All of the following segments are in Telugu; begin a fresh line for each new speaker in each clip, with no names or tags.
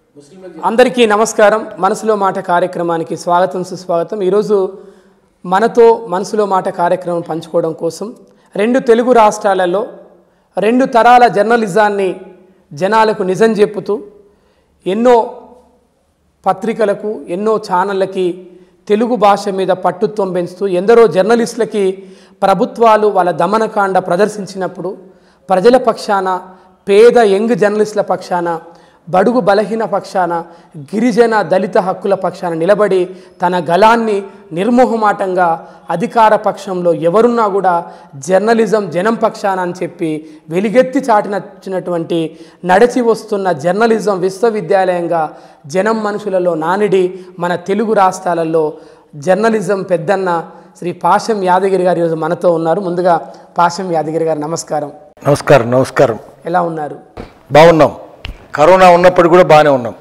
అందరికీ నమస్కారం మనసులో మాట కార్యక్రమానికి స్వాగతం సుస్వాగతం ఈరోజు మనతో మనసులో మాట కార్యక్రమం పంచుకోవడం కోసం రెండు తెలుగు రాష్ట్రాలలో రెండు తరాల జర్నలిజాన్ని జనాలకు నిజం చెప్పుతూ ఎన్నో పత్రికలకు ఎన్నో ఛానళ్ళకి తెలుగు భాష మీద పట్టుత్వం పెంచుతూ ఎందరో జర్నలిస్టులకి ప్రభుత్వాలు వాళ్ళ దమనకాండ ప్రదర్శించినప్పుడు ప్రజల పక్షాన పేద యంగ్ జర్నలిస్టుల పక్షాన బడుగు బలహీన పక్షాన గిరిజన దళిత హక్కుల పక్షాన నిలబడి తన గలాన్ని నిర్మోహమాటంగా అధికార పక్షంలో ఎవరున్నా కూడా జర్నలిజం జనం పక్షాన అని చెప్పి వెలిగెత్తి చాటినచ్చినటువంటి నడిచి వస్తున్న జర్నలిజం విశ్వవిద్యాలయంగా జనం మనుషులలో నానిడి మన తెలుగు రాష్ట్రాలలో జర్నలిజం పెద్దన్న శ్రీ పాశం యాదగిరి గారు ఈరోజు మనతో ఉన్నారు ముందుగా పాశం యాదగిరి గారు నమస్కారం
నమస్కారం నమస్కారం
ఎలా ఉన్నారు
బాగున్నాం కరోనా ఉన్నప్పుడు కూడా బాగానే ఉన్నాం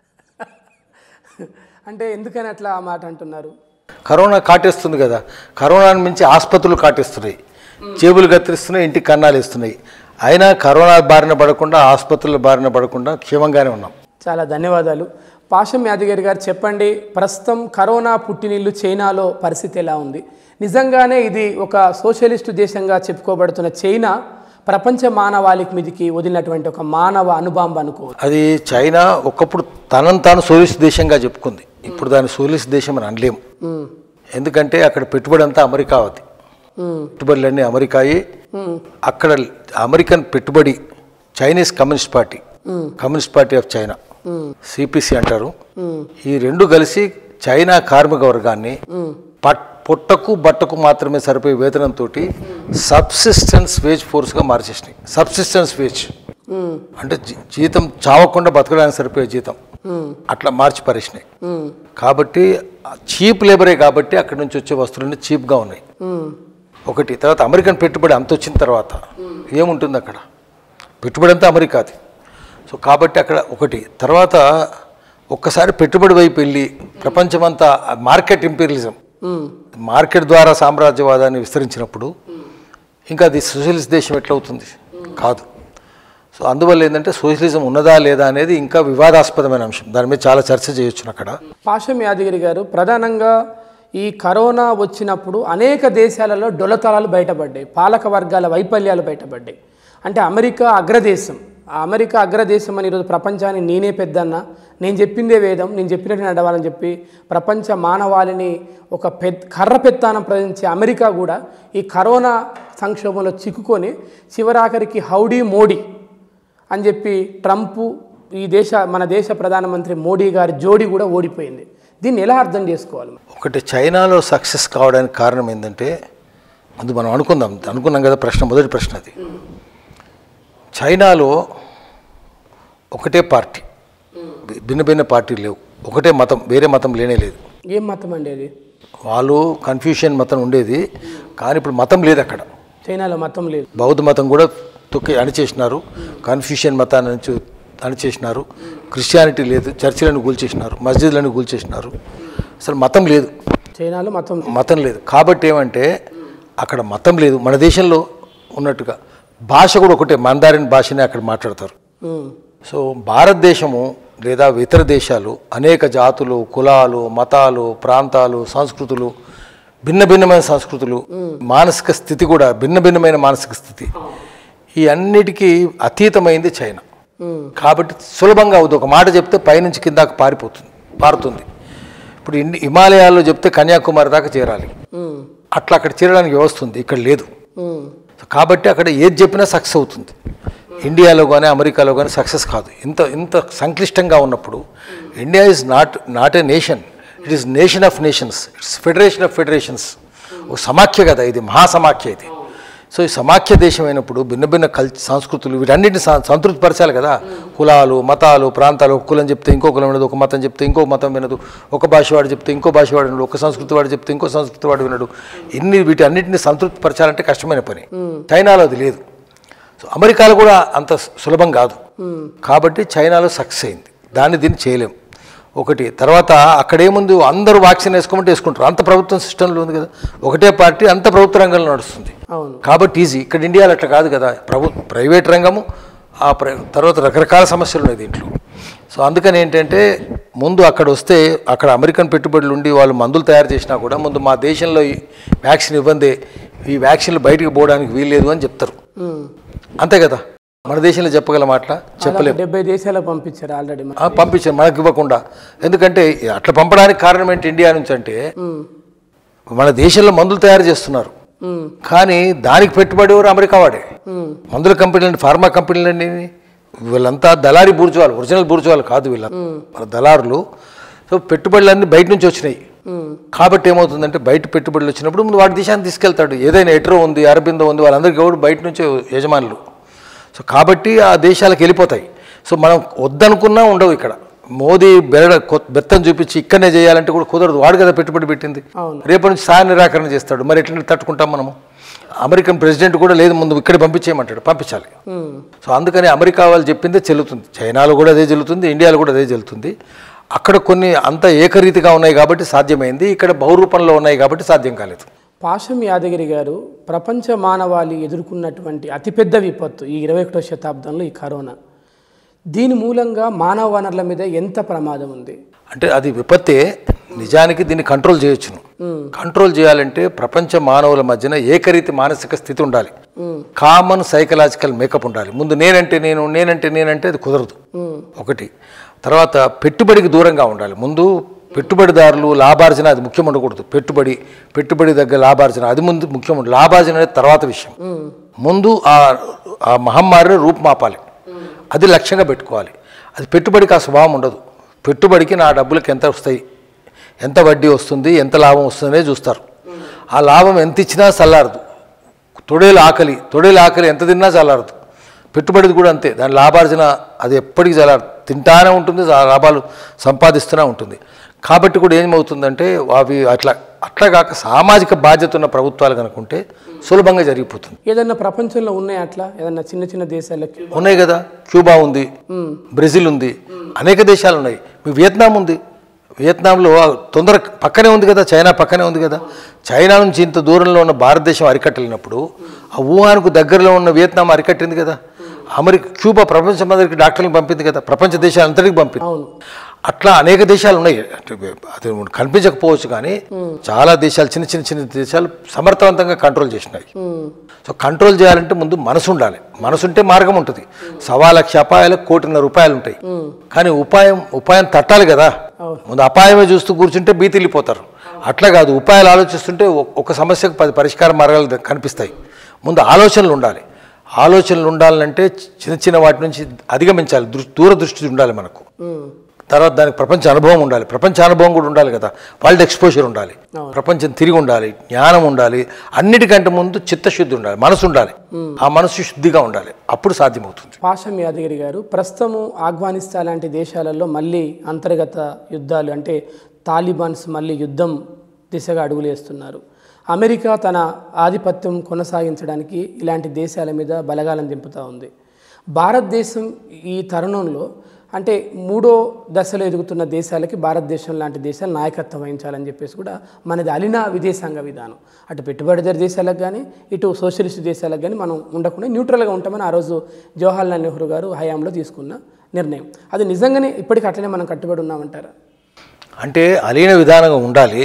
అంటే ఎందుకని అట్లా ఆ మాట అంటున్నారు
కరోనా కాటేస్తుంది కదా కరోనాను మించి ఆసుపత్రులు కాటేస్తున్నాయి జేబులు కత్తిరిస్తున్నాయి ఇంటికి కన్నాలు ఇస్తున్నాయి అయినా కరోనా బారిన పడకుండా ఆసుపత్రుల బారిన పడకుండా క్షేమంగానే ఉన్నాం
చాలా ధన్యవాదాలు పాశం యాదగిరి గారు చెప్పండి ప్రస్తుతం కరోనా పుట్టినిల్లు చైనాలో పరిస్థితి ఎలా ఉంది నిజంగానే ఇది ఒక సోషలిస్టు దేశంగా చెప్పుకోబడుతున్న చైనా ప్రపంచ మానవాళికి మీదికి వదిలినటువంటి ఒక మానవ అనుబాంబ అనుకోవచ్చు
అది చైనా ఒకప్పుడు తనను తాను సోలిస్ట్ దేశంగా చెప్పుకుంది ఇప్పుడు దాన్ని సోలిస్ట్ దేశం అని అనలేం
ఉమ్,
ఎందుకంటే అక్కడ పెట్టుబడి అంతా అమెరికావది
ఉమ్,
పెట్టుబడులన్నీ అమెరికాయి
ఉమ్,
అక్కడ అమెరికన్ పెట్టుబడి Chinese Communist Party Communist Party of China CPC అంటారు
ఉమ్,
ఈ రెండు కలిసి చైనా కార్మిక వర్గాన్ని పట్ పొట్టకు బట్టకు మాత్రమే సరిపోయే వేతనంతో సబ్సిస్టెన్స్ వేజ్ ఫోర్స్గా మార్చేసినాయి సబ్సిస్టెన్స్ వేజ్
ఉమ్,
అంటే జీ- జీతం చావకుండా బతకడానికి సరిపోయే జీతం
ఉమ్,
అట్లా మార్చి పరిచినాయి
ఉమ్,
కాబట్టి చీప్ లేబరే కాబట్టి అక్కడి నుంచి వచ్చే వస్తువులన్నీ చీప్గా ఉన్నాయి
ఉమ్,
ఒకటి తర్వాత అమెరికన్ పెట్టుబడి అంత వచ్చిన తర్వాత ఏముంటుంది అక్కడ పెట్టుబడి అంతా అమెరికాది సో కాబట్టి అక్కడ ఒకటి తర్వాత ఒక్కసారి పెట్టుబడి వైపు వెళ్ళి ప్రపంచమంతా మార్కెట్ ఇంపీరియలిజం
ఉమ్,
మార్కెట్ ద్వారా సామ్రాజ్యవాదాన్ని విస్తరించినప్పుడు ఇంకా అది సోషలిస్ట్ దేశం ఎట్లవుతుంది కాదు సో అందువల్ల ఏంటంటే సోషలిజం ఉన్నదా లేదా అనేది ఇంకా వివాదాస్పదమైన అంశం దాని మీద చాలా చర్చ చేయొచ్చు అక్కడ
పాశం యాదగిరి గారు ప్రధానంగా ఈ కరోనా వచ్చినప్పుడు అనేక దేశాలలో డొలతలాలు బయటపడ్డాయి పాలక వర్గాల వైఫల్యాలు బయటపడ్డాయి అంటే అమెరికా అగ్రదేశం ఆ అమెరికా అగ్రదేశం అని ఈరోజు ప్రపంచాన్ని నేనే పెద్దన్న నేను చెప్పిందే వేదం నేను చెప్పినట్టు నడవాలని చెప్పి ప్రపంచ మానవాళిని ఒక పెద్ద కర్ర పెత్తానం ప్రదర్శించే అమెరికా కూడా ఈ కరోనా సంక్షోభంలో చిక్కుకొని చివరాఖరికి హౌడీ మోడీ అని చెప్పి ట్రంప్ ఈ దేశ మన దేశ ప్రధానమంత్రి మోడీ గారి జోడీ కూడా ఓడిపోయింది దీన్ని ఎలా అర్థం చేసుకోవాలి
ఒకటి చైనాలో సక్సెస్ కావడానికి కారణం ఏంటంటే ముందు మనం అనుకుందాం అనుకున్నాం కదా ప్రశ్న మొదటి ప్రశ్న అది చైనాలో ఒకటే పార్టీ భిన్న భిన్న పార్టీలు లేవు ఒకటే మతం వేరే మతం లేనే లేదు
ఏం మతం అండి అది
వాళ్ళు కన్ఫ్యూషన్ మతం ఉండేది కానీ ఇప్పుడు మతం లేదు అక్కడ
చైనాలో మతం లేదు
బౌద్ధ మతం కూడా తొక్కి అణిచేసినారు కన్ఫ్యూషన్ మతాన్ని అణిచి అణిచేసినారు క్రిస్టియానిటీ లేదు చర్చిలను కూల్చేసినారు మస్జిద్లను కూల్చేసినారు అసలు మతం లేదు
చైనాలో మతం లేదు.
మతం లేదు కాబట్టి ఏమంటే అక్కడ మతం లేదు మన దేశంలో ఉన్నట్టుగా భాష కూడా ఒకటే మందారిన్ భాషనే అక్కడ మాట్లాడతారు
ఉమ్,
సో భారతదేశము లేదా ఇతర దేశాలు అనేక జాతులు కులాలు మతాలు ప్రాంతాలు సంస్కృతులు భిన్న భిన్నమైన సంస్కృతులు మానసిక స్థితి కూడా భిన్న భిన్నమైన మానసిక స్థితి ఈ అన్నిటికీ అతీతమైంది చైనా
ఉమ్,
కాబట్టి సులభంగా అవుతుంది ఒక మాట చెప్తే పైనుంచి కిందాకు పారిపోతుంది పారుతుంది ఇప్పుడు ఇన్ని హిమాలయాల్లో చెప్తే కన్యాకుమారి దాకా చేరాలి
ఉమ్,
అట్లా అక్కడ చేరడానికి వ్యవస్థ ఉంది ఇక్కడ లేదు
ఉమ్,
కాబట్టి అక్కడ ఏది చెప్పినా సక్సెస్ అవుతుంది ఇండియాలో కానీ అమెరికాలో కానీ సక్సెస్ కాదు ఇంత ఇంత సంక్లిష్టంగా ఉన్నప్పుడు India is not not a nation it is nation of nations it's federation of federations ఒక సమాఖ్య కదా ఇది మహాసమాఖ్య ఇది సో ఈ సమాఖ్య దేశం అయినప్పుడు భిన్న భిన్న కల్ సంస్కృతులు వీటన్నిటిని సం- సంతృప్తిపరచాలి కదా కులాలు మతాలు ప్రాంతాలు ఒక కులం చెప్తే ఇంకో కులం వినదు ఒక మతం చెప్తే ఇంకో మతం వినదు ఒక భాష వాడు చెప్తే ఇంకో భాష వాడు వినడు ఒక సంస్కృతి వాడు చెప్తే ఇంకో సంస్కృతి వాడు వినడు ఇన్ని వీటి అన్నింటిని సంతృప్తిపరచాలంటే కష్టమైన పని చైనాలో అది లేదు సో అమెరికాలో కూడా అంత సులభం కాదు కాబట్టి చైనాలో సక్సెస్ అయింది దాన్ని దీన్ని చేయలేం ఒకటి తర్వాత అక్కడేముంది అందరూ వ్యాక్సిన్ వేసుకోమంటే వేసుకుంటారు అంత ప్రభుత్వం సిస్టంలో ఉంది కదా ఒకటే పార్టీ అంత ప్రభుత్వ రంగంలో నడుస్తుంది
అవును
కాబట్టి ఈజీ ఇక్కడ ఇండియాలో అట్లా కాదు కదా ప్రభు ప్రైవేట్ రంగము ఆ ప్ర తర్వాత రకరకాల సమస్యలు ఉన్నాయి దీంట్లో సో అందుకని ఏంటంటే ముందు అక్కడ వస్తే అక్కడ అమెరికన్ పెట్టుబడులు ఉండి వాళ్ళు మందులు తయారు చేసినా కూడా ముందు మా దేశంలో ఈ వ్యాక్సిన్ ఇవ్వందే ఈ వ్యాక్సిన్లు బయటికి పోవడానికి వీల్లేదు అని చెప్తారు
ఉమ్.
అంతే కదా మన దేశంలో చెప్పగలం అట్లా చెప్పలేం
అలా డెబ్బై దేశాలకు పంపించారు ఆల్రెడీ
ఆ, పంపించారు మనకు ఇవ్వకుండా ఎందుకంటే అట్లా పంపడానికి కారణం ఏంటి ఇండియా నుంచి అంటే మన దేశంలో మందులు తయారు చేస్తున్నారు కానీ దానికి పెట్టుబడి ఎవరు అమెరికా వాడే మందుల కంపెనీలు ఫార్మా కంపెనీలండి వీళ్ళంతా దళారీ బూర్జువాలు ఒరిజినల్ బూర్జువాలు కాదు వీళ్ళంతా మన దళారులు సో పెట్టుబడులన్నీ బయట నుంచి వచ్చినాయి కాబట్టి ఏమవుతుందంటే బయట పెట్టుబడులు వచ్చినప్పుడు ముందు వాడి దేశాన్ని తీసుకెళ్తాడు ఏదైనా ఎట్రో ఉంది అరబిందో ఉంది వాళ్ళందరికీ ఎవరు బయట నుంచే యజమానులు సో కాబట్టి ఆ దేశాలకు వెళ్ళిపోతాయి సో మనం వద్దనుకున్నా ఉండవు ఇక్కడ మోదీ బెరడ కొ- బెత్తం చూపించి ఇక్కడనే చేయాలంటే కూడా కుదరదు వాడు కదా పెట్టుబడి పెట్టింది
అవును.
రేపటి నుంచి సాయ నిరాకరణ చేస్తాడు మరి ఎట్లా తట్టుకుంటాం మనము అమెరికన్ ప్రెసిడెంట్ కూడా లేదు ముందు ఇక్కడ పంపించేయమంటాడు పంపించాలి సో అందుకని అమెరికా వాళ్ళు చెప్పిందే చెల్లుతుంది చైనాలో కూడా అదే చెల్లుతుంది ఇండియాలో కూడా అదే చెల్లుతుంది అక్కడ కొన్ని అంత ఏకరీతిగా ఉన్నాయి కాబట్టి సాధ్యమైంది ఇక్కడ బహురూపంలో ఉన్నాయి కాబట్టి సాధ్యం కాలేదు
పాషం యాదగిరి గారు ప్రపంచ మానవాళి ఎదుర్కొన్నటువంటి అతిపెద్ద విపత్తు ఈ ఇరవై ఒకటో శతాబ్దంలో ఈ కరోనా దీని మూలంగా మానవ వనరుల మీద ఎంత ప్రమాదం ఉంది
అంటే అది విపత్తే నిజానికి దీన్ని కంట్రోల్ చేయొచ్చును కంట్రోల్ చేయాలంటే ప్రపంచ మానవుల మధ్యన ఏకరీతి మానసిక స్థితి ఉండాలి కామన్ సైకలాజికల్ మేకప్ ఉండాలి ముందు నేనంటే నేను నేనంటే నేనంటే అది కుదరదు ఒకటి తర్వాత పెట్టుబడికి దూరంగా ఉండాలి ముందు పెట్టుబడిదారులు లాభార్జన అది ముఖ్యం ఉండకూడదు పెట్టుబడి పెట్టుబడి దగ్గర లాభార్జన అది ముందు ముఖ్యం ఉండదు లాభార్జన అనేది తర్వాత విషయం ముందు ఆ ఆ మహమ్మారిని రూపుమాపాలి అది లక్ష్యంగా పెట్టుకోవాలి అది పెట్టుబడికి ఆ స్వభావం ఉండదు పెట్టుబడికి నా డబ్బులకి ఎంత వస్తాయి ఎంత వడ్డీ వస్తుంది ఎంత లాభం వస్తుందనే చూస్తారు ఆ లాభం ఎంత ఇచ్చినా చల్లారదు తొడేలు ఆకలి తొడేలు ఆకలి ఎంత తిన్నా చల్లారదు పెట్టుబడిది కూడా అంతే దాని లాభార్జన అది ఎప్పటికీ చల్లారదు తింటానే ఉంటుంది ఆ లాభాలు సంపాదిస్తూనే ఉంటుంది కాబట్టి కూడా ఏమవుతుందంటే అవి అట్లా అట్లా కాక సామాజిక బాధ్యత ఉన్న ప్రభుత్వాలు కనుకుంటే సులభంగా జరిగిపోతుంది
ఏదన్నా ప్రపంచంలో ఉన్నాయి అట్లా ఏదన్నా చిన్న చిన్న దేశాలకి
ఉన్నాయి కదా క్యూబా ఉంది బ్రెజిల్ ఉంది అనేక దేశాలు ఉన్నాయి మీ వియత్నాం ఉంది వియత్నాంలో తొందర పక్కనే ఉంది కదా చైనా పక్కనే ఉంది కదా చైనా నుంచి ఇంత దూరంలో ఉన్న భారతదేశం అరికట్టలేనప్పుడు ఆ వుహాన్కు దగ్గరలో ఉన్న వియత్నాం అరికట్టింది కదా అమెరికా క్యూబా ప్రపంచం అందరికి డాక్టర్లకు పంపింది కదా ప్రపంచ దేశాలంతటికి పంపింది
అవును
అట్లా అనేక దేశాలు ఉన్నాయి అంటే అది కనిపించకపోవచ్చు కానీ చాలా దేశాలు చిన్న చిన్న చిన్న దేశాలు సమర్థవంతంగా కంట్రోల్ చేసినాయి సో కంట్రోల్ చేయాలంటే ముందు మనసు ఉండాలి మనసు ఉంటే మార్గం ఉంటుంది సవా లక్ష అపాయాలకు కోటిన్నర రూపాయలు ఉంటాయి కానీ ఉపాయం ఉపాయం తట్టాలి కదా ముందు అపాయమే చూస్తూ కూర్చుంటే బీతిల్లిపోతారు అట్లా కాదు ఉపాయాలు ఆలోచిస్తుంటే ఒ- ఒక సమస్యకు పది పరిష్కార మార్గాలు ద- కనిపిస్తాయి ముందు ఆలోచనలు ఉండాలి ఆలోచనలు ఉండాలంటే చిన్న చిన్న వాటి నుంచి అధిగమించాలి దృ- దూరదృష్టి ఉండాలి మనకు తర్వాత దానికి ప్రపంచ అనుభవం ఉండాలి ప్రపంచ అనుభవం కూడా ఉండాలి కదా వరల్డ్ ఎక్స్పోజర్ ఉండాలి ప్రపంచం తిరిగి ఉండాలి జ్ఞానం ఉండాలి అన్నిటికంటే ముందు చిత్తశుద్ధి ఉండాలి మనసు ఉండాలి ఆ మనసు శుద్ధిగా ఉండాలి అప్పుడు సాధ్యమవుతుంది
పాషం యాదగిరి గారు ప్రస్తుతము ఆఫ్ఘనిస్తాన్ లాంటి దేశాలలో మళ్ళీ అంతర్గత యుద్ధాలు అంటే తాలిబాన్స్ మళ్ళీ యుద్ధం దిశగా అడుగులేస్తున్నారు అమెరికా తన ఆధిపత్యం కొనసాగించడానికి ఇలాంటి దేశాల మీద బలగాలను దింపుతూ ఉంది భారతదేశం ఈ తరుణంలో అంటే మూడో దశలో ఎదుగుతున్న దేశాలకి భారతదేశం లాంటి దేశాలు నాయకత్వం వహించాలని చెప్పేసి కూడా మనది అలినా విదేశాంగ విధానం అటు పెట్టుబడిదారు దేశాలకు కానీ ఇటు సోషలిస్ట్ దేశాలకు కానీ మనం ఉండకుండా న్యూట్రల్గా ఉంటామని ఆ రోజు జవహర్లాల్ నెహ్రూ గారు హయాంలో తీసుకున్న నిర్ణయం అది నిజంగానే ఇప్పటికీ అట్లనే మనం కట్టుబడి ఉన్నామంటారా
అంటే అలీన విధానంగా ఉండాలి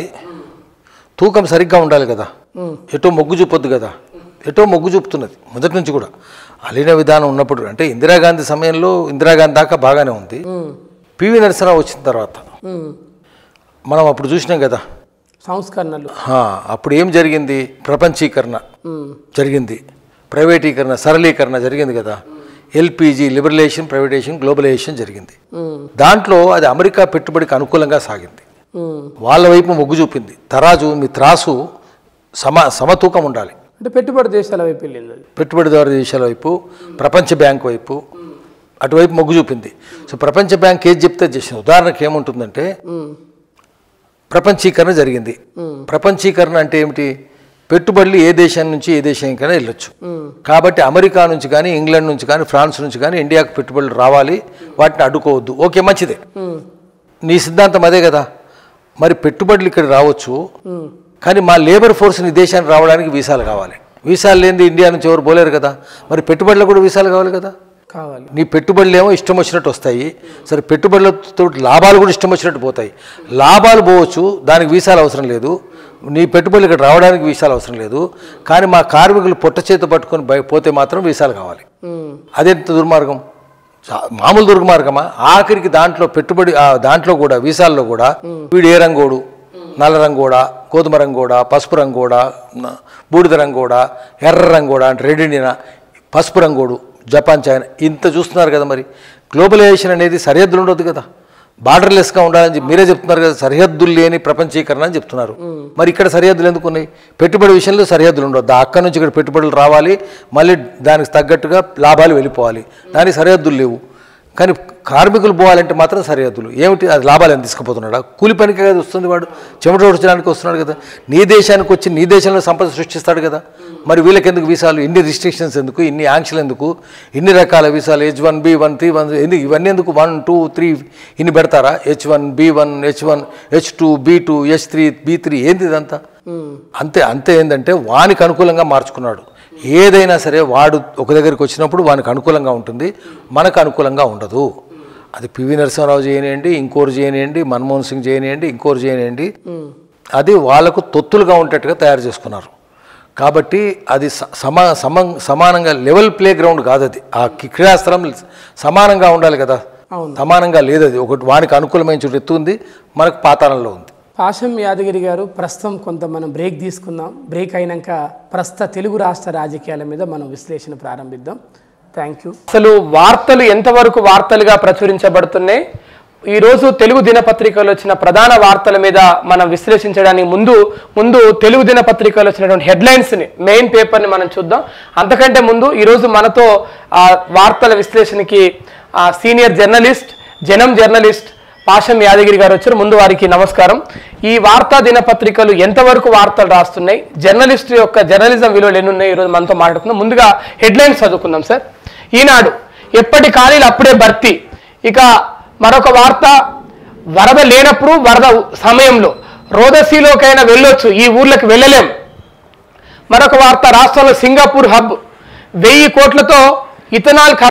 తూకం సరిగ్గా ఉండాలి కదా ఎటో మొగ్గు చూపొద్దు కదా ఎటో మొగ్గు చూపుతున్నది మొదటి నుంచి కూడా అలీన విధానం ఉన్నప్పుడు అంటే ఇందిరాగాంధీ సమయంలో ఇందిరాగాంధీ దాకా బాగానే ఉంది పివి నరసింహరావు వచ్చిన తర్వాత
ఉమ్.
మనం అప్పుడు చూసినాం కదా
సంస్కరణలు
హా, అప్పుడు ఏం జరిగింది ప్రపంచీకరణ
ఉమ్.
జరిగింది ప్రైవేటీకరణ సరళీకరణ జరిగింది కదా ఎల్పిజి లిబరలైజేషన్ ప్రైవేటైజేషన్ గ్లోబలైజేషన్ జరిగింది
ఉమ్.
దాంట్లో అది అమెరికా పెట్టుబడికి అనుకూలంగా సాగింది
ఉమ్.
వాళ్ళ వైపు మొగ్గు చూపింది తరాజు మీ త్రాసు సమ సమతూకం ఉండాలి
అంటే పెట్టుబడి దేశాల వైపు వెళ్ళింది అది
పెట్టుబడిదారు దేశాల వైపు ప్రపంచ బ్యాంక్ వైపు అటువైపు మొగ్గు చూపింది సో ప్రపంచ బ్యాంక్ ఏది చెప్తే అది చేసింది ఉదాహరణకి ఏముంటుందంటే
ఉమ్.
ప్రపంచీకరణ జరిగింది ప్రపంచీకరణ అంటే ఏమిటి పెట్టుబడులు ఏ దేశం నుంచి ఏ దేశానికైనా వెళ్ళొచ్చు కాబట్టి అమెరికా నుంచి కానీ ఇంగ్లాండ్ నుంచి కానీ ఫ్రాన్స్ నుంచి కానీ ఇండియాకు పెట్టుబడులు రావాలి వాటిని అడ్డుకోవద్దు ఓకే మంచిదే
ఉమ్.
నీ సిద్ధాంతం అదే కదా మరి పెట్టుబడులు ఇక్కడ రావచ్చు కానీ మా లేబర్ ఫోర్స్ని ఈ దేశానికి రావడానికి వీసాలు కావాలి వీసాలు లేనిది ఇండియా నుంచి ఎవరు పోలేరు కదా మరి పెట్టుబడులకు కూడా వీసాలు కావాలి కదా కావాలి నీ పెట్టుబడులు ఏమో ఇష్టం వచ్చినట్టు వస్తాయి సరే పెట్టుబడులతో లాభాలు కూడా ఇష్టం వచ్చినట్టు పోతాయి లాభాలు పోవచ్చు దానికి వీసాలు అవసరం లేదు నీ పెట్టుబడులు ఇక్కడ రావడానికి వీసాలు అవసరం లేదు కానీ మా కార్మికులు పొట్ట చేత పట్టుకొని బయ- పోతే మాత్రం వీసాలు కావాలి
ఉమ్,
అదెంత దుర్మార్గం చా- మామూలు దుర్మార్గమా ఆఖరికి దాంట్లో పెట్టుబడి ఆ దాంట్లో కూడా వీసాల్లో కూడా వీడు ఏ రంగోడు నల్ల రంగోడా గోధుమ రంగోడా పసుపు రంగోడా న- బూడిద రంగోడా ఎర్ర రంగోడా అంటే రెడ్ ఇండియనా పసుపు రంగోడు జపాన్ చైనా ఇంత చూస్తున్నారు కదా మరి గ్లోబలైజేషన్ అనేది సరిహద్దులు ఉండదు కదా బార్డర్లెస్గా ఉండాలని చెప్పి మీరే చెప్తున్నారు కదా సరిహద్దులు లేని ప్రపంచీకరణ అని చెప్తున్నారు మరి ఇక్కడ సరిహద్దులు ఎందుకు ఉన్నాయి పెట్టుబడి విషయంలో సరిహద్దులు ఉండొద్దు అక్కడి నుంచి ఇక్కడ పెట్టుబడులు రావాలి మళ్ళీ దానికి తగ్గట్టుగా లాభాలు వెళ్ళిపోవాలి దానికి సరిహద్దులు లేవు కానీ కార్మికులు పోవాలంటే మాత్రం సరిహద్దులు ఏమిటి అది లాభాలు ఎంత తీసుకుపోతున్నాడా కూలి పనికి కదా వస్తుంది వాడు చెమట వచ్చడానికి వస్తున్నాడు కదా నీ దేశానికి వచ్చి నీ దేశంలో సంపద సృష్టిస్తాడు కదా మరి వీళ్ళకి ఎందుకు వీసాలు ఇన్ని రిస్ట్రిక్షన్స్ ఎందుకు ఇన్ని ఆంక్షలు ఎందుకు ఇన్ని రకాల వీసాలు H one B one three one ఎందుకు ఇవన్నీ ఎందుకు వన్ టూ త్రీ ఇన్ని పెడతారా H one B one H one H two B two H three B three ఏంది ఇదంతా అంతే అంతే ఏంటంటే వానికి అనుకూలంగా మార్చుకున్నాడు ఏదైనా సరే వాడు ఒక దగ్గరికి వచ్చినప్పుడు వానికి అనుకూలంగా ఉంటుంది మనకు అనుకూలంగా ఉండదు అది పివి నరసింహారావు చేయనివ్వండి ఇంకోరు చేయనివ్వండి మన్మోహన్ సింగ్ చేయనివ్వండి ఇంకోరు చేయనివ్వండి అది వాళ్ళకు తొత్తులుగా ఉండేట్టుగా తయారు చేసుకున్నారు కాబట్టి అది స- సమా సమ సమానంగా లెవెల్ ప్లే గ్రౌండ్ కాదు అది ఆ కి- క్రీడాస్థలం సమానంగా ఉండాలి కదా సమానంగా లేదు అది ఒకటి వానికి అనుకూలమైన చోటు ఎత్తు ఉంది మనకు పాతాళంలో ఉంది
పాశం యాదగిరి గారు ప్రస్తుతం కొంత మనం బ్రేక్ తీసుకుందాం బ్రేక్ అయినాక ప్రస్తుత తెలుగు రాష్ట్ర రాజకీయాల మీద మనం విశ్లేషణ ప్రారంభిద్దాం థ్యాంక్ యూ అసలు వార్తలు ఎంతవరకు వార్తలుగా ప్రచురించబడుతున్నాయి ఈరోజు తెలుగు దినపత్రికలో వచ్చిన ప్రధాన వార్తల మీద మనం విశ్లేషించడానికి ముందు ముందు తెలుగు దినపత్రికలో వచ్చినటువంటి హెడ్లైన్స్ని మెయిన్ పేపర్ని మనం చూద్దాం అంతకంటే ముందు ఈరోజు మనతో ఆ వార్తల విశ్లేషణకి ఆ సీనియర్ జర్నలిస్ట్ జనం జర్నలిస్ట్ పాషం యాదగిరి గారు వచ్చారు ముందు వారికి నమస్కారం ఈ వార్తా దినపత్రికలు ఎంతవరకు వార్తలు రాస్తున్నాయి జర్నలిస్ట్ యొక్క జర్నలిజం విలువలు ఎన్ని ఉన్నాయి ఈరోజు మనతో మాట్లాడుకుందాం ముందుగా హెడ్లైన్స్ చదువుకుందాం సార్ ఈనాడు ఎప్పటి ఖాళీలు అప్పుడే భర్తీ ఇక మరొక వార్త వరద లేనప్పుడు వరద సమయంలో రోదసీలోకైనా వెళ్ళొచ్చు ఈ ఊర్లకు వెళ్ళలేం మరొక వార్త రాష్ట్రంలో సింగపూర్ హబ్ వెయ్యి కోట్లతో ఇథనాల్